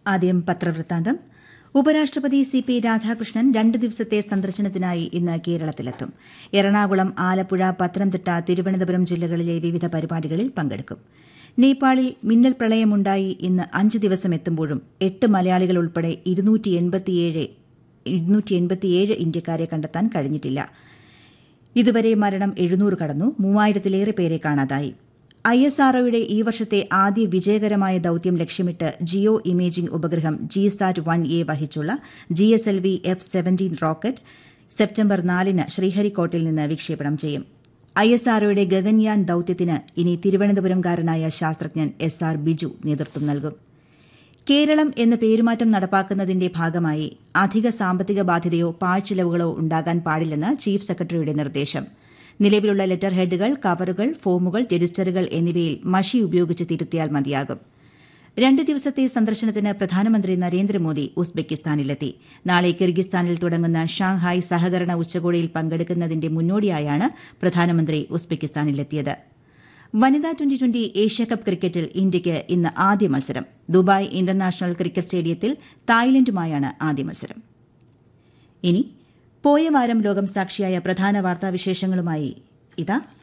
ആദ്യം പത്രവൃത്താന്തം ഉപരാഷ്ട്രപതി C P Radhakrishnan രണ്ട് ദിവസത്തെ സന്ദർശനത്തിനായി ഇന്ന് കേരളത്തിലെത്തും എറണാകുളം ആലപ്പുഴ പത്തനംതിട്ട തിരുവനന്തപുരം ജില്ലകളിലെ വിവിധ പരിപാടികളിൽ പങ്കെടുക്കും നേപ്പാളിൽ മിന്നൽ പ്രളയമുണ്ടായി ഇന്ന് അഞ്ച് ദിവസം എത്തുമ്പോഴും എട്ട് മലയാളികൾ ഉൾപ്പെടെ ഇരുന്നൂറ്റി ഇന്ത്യക്കാരെ കണ്ടെത്താൻ കഴിഞ്ഞിട്ടില്ല ഇതുവരെ മരണം എഴുന്നൂറ് കടന്നു മൂവായിരത്തിലേറെ പേരെ കാണാതായി ഐ എസ് ആർഒയുടെ ഈ വർഷത്തെ ആദ്യ വിജയകരമായ ദൌത്യം ലക്ഷ്യമിട്ട് ജിയോ ഇമേജിംഗ് ഉപഗ്രഹം ജിസാറ്റ് വൺ എ വഹിച്ചുള്ള G S L V F seventeen rocket September നാലിന് ശ്രീഹരിക്കോട്ടിൽ നിന്ന് വിക്ഷേപണം ചെയ്യും ഐ എസ് ആർഒയുടെ ഗഗൻയാൻ ദൌത്യത്തിന് ഇനി തിരുവനന്തപുരംകാരനായ ശാസ്ത്രജ്ഞൻ എസ് ആർ ബിജു നേതൃത്വം നൽകും കേരളം എന്ന പേരുമാറ്റം നടപ്പാക്കുന്നതിന്റെ ഭാഗമായി അധിക സാമ്പത്തിക ബാധ്യതയോ പാഴ്ചിലവുകളോ ഉണ്ടാകാൻ പാടില്ലെന്ന് ചീഫ് സെക്രട്ടറിയുടെ നിർദ്ദേശം നിലവിലുള്ള ലെറ്റർ ഹെഡുകൾ കവറുകൾ ഫോമുകൾ രജിസ്റ്ററുകൾ എന്നിവയിൽ മഷി ഉപയോഗിച്ച് തിരുത്തിയാൽ മതിയാകും രണ്ട് ദിവസത്തെ സന്ദർശനത്തിന് പ്രധാനമന്ത്രി നരേന്ദ്രമോദി ഉസ്ബെക്കിസ്ഥാനിലെത്തി നാളെ കിർഗിസ്ഥാനിൽ തുടങ്ങുന്ന ഷാങ്ഹായ് സഹകരണ ഉച്ചകോടിയിൽ പങ്കെടുക്കുന്നതിന്റെ മുന്നോടിയായാണ് പ്രധാനമന്ത്രി ഉസ്ബെക്കിസ്ഥാനിലെത്തിയത് വനിതാ ട്വന്റി ട്വന്റി ഏഷ്യാകപ്പ് ക്രിക്കറ്റിൽ ഇന്ത്യയ്ക്ക് ഇന്ന് ആദ്യ മത്സരം ദുബായ് ഇന്റർനാഷണൽ ക്രിക്കറ്റ് സ്റ്റേഡിയത്തിൽ തായ്ലൻഡുമായാണ് ആദ്യ മത്സരം ഇനി പോയ വാരം ലോകം സാക്ഷിയായ പ്രധാന വാർത്താവിശേഷങ്ങളുമായി ഇതാ